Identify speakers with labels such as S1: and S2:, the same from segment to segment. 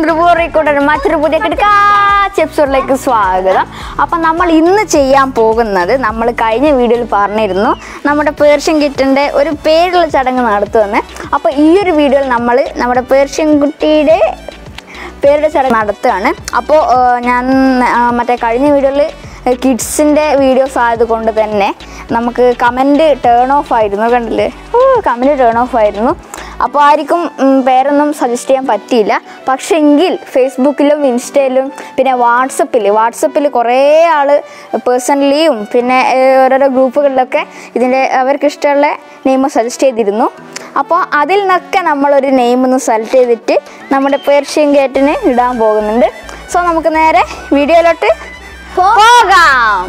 S1: കൂടെ മറ്റൊരു പുതിയ എപ്പിസോഡിലേക്ക് സ്വാഗതം അപ്പം നമ്മൾ ഇന്ന് ചെയ്യാൻ പോകുന്നത് നമ്മൾ കഴിഞ്ഞ വീഡിയോയിൽ പറഞ്ഞിരുന്നു നമ്മുടെ പേർഷ്യൻ കിറ്റിൻ്റെ ഒരു പേരുള്ള ചടങ്ങ് നടത്തുമെന്ന് അപ്പോൾ ഈ ഒരു വീഡിയോയിൽ നമ്മൾ നമ്മുടെ പേർഷ്യൻ കുട്ടിയുടെ പേരുടെ ചടങ്ങ് നടത്തുകയാണ് അപ്പോൾ ഞാൻ ആ, മറ്റേ കഴിഞ്ഞ വീഡിയോയിൽ കിഡ്സിൻ്റെ വീഡിയോസ് ആയതുകൊണ്ട് തന്നെ നമുക്ക് കമൻറ്റ് ടേൺ ഓഫ് ആയിരുന്നു കണ്ടില്ലേ ഓ കമൻറ്റ് ടേൺ ഓഫ് ആയിരുന്നു അപ്പോൾ ആർക്കും ഉം, പേരൊന്നും സജസ്റ്റ് ചെയ്യാൻ പറ്റിയില്ല പക്ഷേ എങ്കിൽ ഫേസ്ബുക്കിലും ഇൻസ്റ്റയിലും പിന്നെ വാട്സപ്പിൽ വാട്സപ്പിൽ കുറേ ആൾ പേഴ്സണലിയും പിന്നെ ഏഹ്, ഓരോരോ ഗ്രൂപ്പുകളിലൊക്കെ ഇതിൻ്റെ അവർക്ക് ഇഷ്ടമുള്ള നെയിം സജസ്റ്റ് ചെയ്തിരുന്നു അപ്പോൾ അതിൽ നിന്നൊക്കെ നമ്മളൊരു നെയിം ഒന്ന് സെലക്ട് ചെയ്തിട്ട് നമ്മുടെ പേർഷ്യൻ ഗേറ്റിന് ഇടാൻ പോകുന്നുണ്ട് സോ നമുക്ക് നേരെ വീഡിയോയിലോട്ട് പോകാം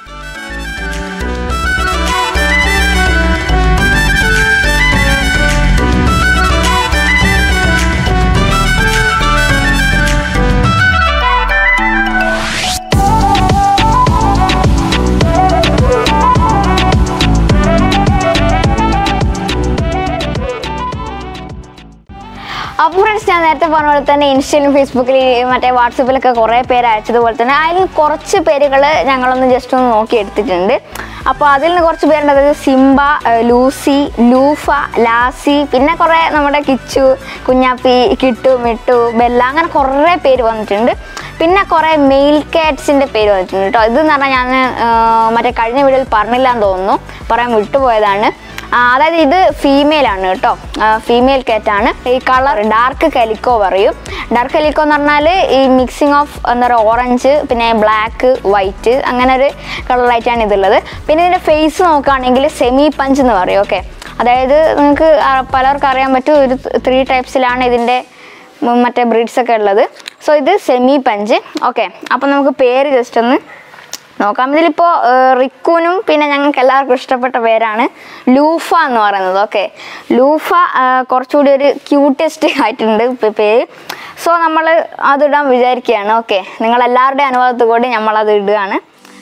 S1: അപ്പോൾ ഫ്രണ്ട്സ് ഞാൻ നേരത്തെ പറഞ്ഞ പോലെ തന്നെ ഇൻസ്റ്റയിലും ഫേസ്ബുക്കിലും മറ്റേ വാട്സപ്പിലൊക്കെ കുറേ പേര് അയച്ചതുപോലെ തന്നെ അതിൽ കുറച്ച് പേരുകൾ ഞങ്ങളൊന്ന് ജസ്റ്റ് ഒന്ന് നോക്കി എടുത്തിട്ടുണ്ട് അപ്പോൾ അതിൽ നിന്ന് കുറച്ച് പേരുണ്ട് അതായത് സിംബ ഏഹ് ലൂസി ലൂഫ ലാസി പിന്നെ കുറേ നമ്മുടെ കിച്ചു കുഞ്ഞാപ്പി കിട്ടു മിട്ടു ബെല്ല അങ്ങനെ കുറേ പേര് വന്നിട്ടുണ്ട് പിന്നെ കുറേ മെയിൽ കാറ്റ്സിൻ്റെ പേര് വന്നിട്ടുണ്ട് കേട്ടോ ഇതെന്ന് പറഞ്ഞാൽ ഞാൻ ഏഹ് മറ്റേ കഴിഞ്ഞ വീഡിയോയിൽ പറഞ്ഞില്ല എന്ന് തോന്നുന്നു പറയാൻ വിട്ടുപോയതാണ് ആ, അതായത് ഇത് ഫീമെയിൽ ആണ് കേട്ടോ ഫീമെയിൽ കാറ്റ് ആണ് ഈ കളർ ഡാർക്ക് കലിക്കോ പറയും ഡാർക്ക് കലിക്കോ എന്ന് പറഞ്ഞാൽ ഈ മിക്സിങ് ഓഫ് എന്താ പറയുക ഓറഞ്ച് പിന്നെ ബ്ലാക്ക് വൈറ്റ് അങ്ങനെ ഒരു കളറായിട്ടാണ് ഇതുള്ളത് പിന്നെ ഇതിൻ്റെ ഫേസ് നോക്കുകയാണെങ്കിൽ സെമി പഞ്ച് എന്ന് പറയും ഓക്കെ അതായത് നിങ്ങൾക്ക് പലർക്കും അറിയാൻ പറ്റും ഒരു ത്രീ ടൈപ്സിലാണ് ഇതിൻ്റെ ഉം, മറ്റേ ബ്രീഡ്സ് ഒക്കെ ഉള്ളത് സോ ഇത് സെമി പഞ്ച് ഓക്കെ അപ്പം നമുക്ക് പേര് ജസ്റ്റ് ഒന്ന് നോക്കാം ഇതിലിപ്പോൾ റിക്കുനും പിന്നെ ഞങ്ങൾക്ക് എല്ലാവർക്കും ഇഷ്ടപ്പെട്ട പേരാണ് ലൂഫ എന്ന് പറയുന്നത് ഓക്കെ ലൂഫ ആ, കുറച്ചുകൂടി ഒരു ക്യൂട്ടസ്റ്റ് ആയിട്ടുണ്ട് പേ- പേര് സോ നമ്മൾ അതിടാൻ വിചാരിക്കുകയാണ് ഓക്കെ നിങ്ങൾ എല്ലാവരുടെയും അനുഭവത്തിൽ കൂടി നമ്മളത് ഇടുകയാണ്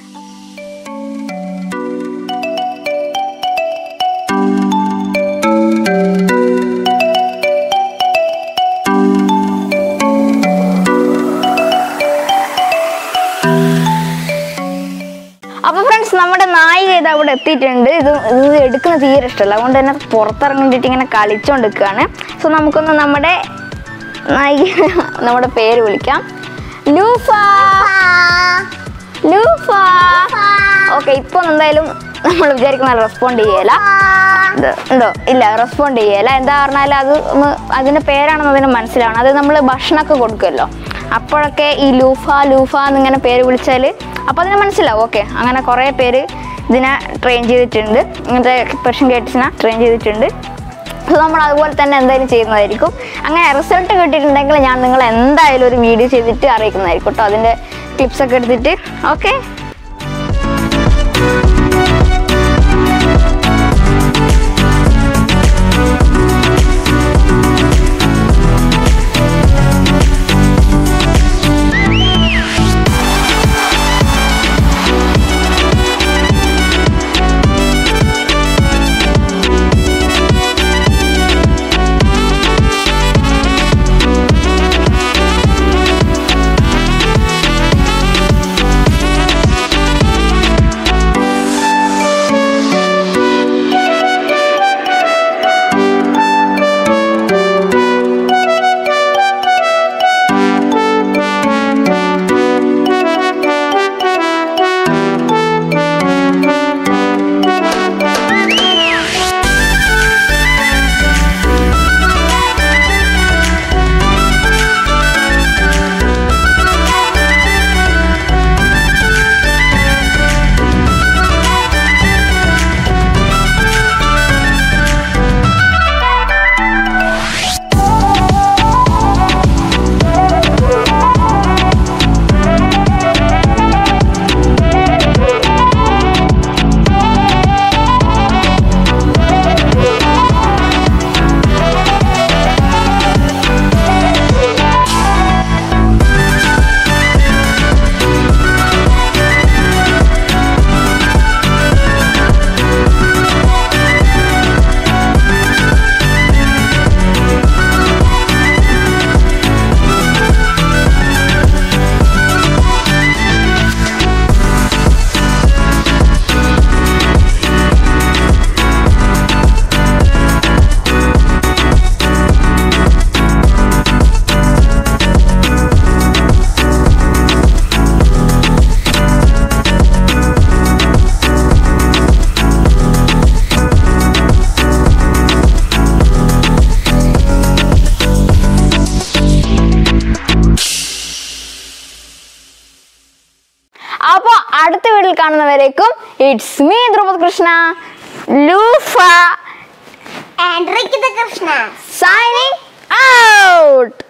S1: അപ്പൊ ഫ്രണ്ട്സ് നമ്മുടെ നായിക ഇത് അവിടെ എത്തിയിട്ടുണ്ട് ഇത് ഇത് എടുക്കുന്ന തീരെ ഇഷ്ടമല്ല അതുകൊണ്ട് തന്നെ പുറത്തിറങ്ങിയിട്ട് ഇങ്ങനെ കളിച്ചോണ്ടിരിക്കുകയാണ് സോ നമുക്കൊന്ന് നമ്മുടെ നായിക നമ്മുടെ പേര് വിളിക്കാം ലൂഫ ലൂഫ ഓക്കെ ഇപ്പൊ എന്തായാലും നമ്മൾ വിചാരിക്കുന്ന റെസ്പോണ്ട് ചെയ്യല ഇത് ഉണ്ടോ ഇല്ല റെസ്പോണ്ട് ചെയ്യല എന്താ പറഞ്ഞാൽ അത് ഒന്ന് അതിന്റെ പേരാണെന്ന് അതിന് മനസ്സിലാവണം അത് നമ്മൾ ഭക്ഷണമൊക്കെ കൊടുക്കുമല്ലോ അപ്പോഴൊക്കെ ഈ ലൂഫ ലൂഫ എന്നിങ്ങനെ പേര് വിളിച്ചാൽ അപ്പോൾ അതിന് മനസ്സിലാവും ഓക്കെ അങ്ങനെ കുറേ പേര് ഇതിനെ ട്രെയിൻ ചെയ്തിട്ടുണ്ട് ഇങ്ങനത്തെ പെർഷ്യൻ കേട്ടിസിനെ ട്രെയിൻ ചെയ്തിട്ടുണ്ട് സോ നമ്മൾ അതുപോലെ തന്നെ എന്തായാലും ചെയ്യുന്നതായിരിക്കും അങ്ങനെ റിസൾട്ട് കിട്ടിയിട്ടുണ്ടെങ്കിൽ ഞാൻ നിങ്ങൾ എന്തായാലും ഒരു വീഡിയോ ചെയ്തിട്ട് അറിയിക്കുന്നതായിരിക്കും കേട്ടോ അതിൻ്റെ ക്ലിപ്സ് ഒക്കെ എടുത്തിട്ട് ഓക്കെ അപ്പോൾ അടുത്ത വീട്ടിൽ കാണുന്നവരേക്കും it's me Dhruvath Krishna Loofa
S2: and Rikitha Krishna
S1: signing out